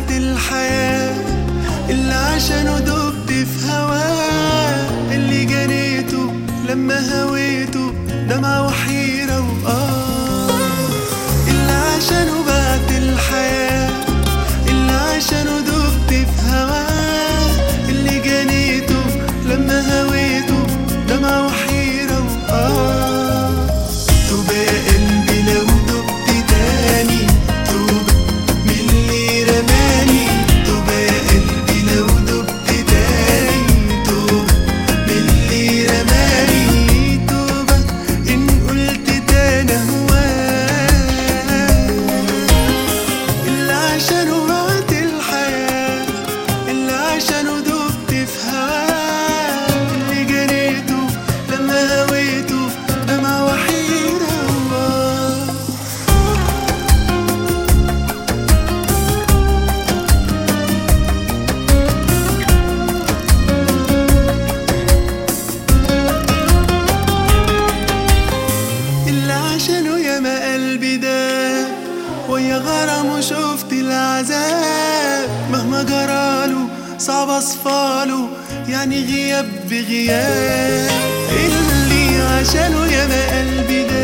بعت الحياة اللي عشانه دبت في هواه اللي جنيته لما هويته دمعة وحيرة وآه اللي عشانه بعت الحياة اللي عشانه دبت في هواه اللي جنيته لما هويته دمعة وحيرة وآه توبة يا قلبي لو دبت تاني توبة من اللي رماني توبة يا قلبي لو دبت تاني توبة من اللي رماني توبة إن قلت تاني هواه اللي عشانه بعت الحياة اللي عشانه دبت في هواه اللي جريته لما هويته دمعة وحيرة وآه اللي عشانه ياما قلبي ده ويا غرامه شفت العذاب مهما جراله صعب اصفاله يعني غياب بغياب اللي عشانه ياما قلبي ده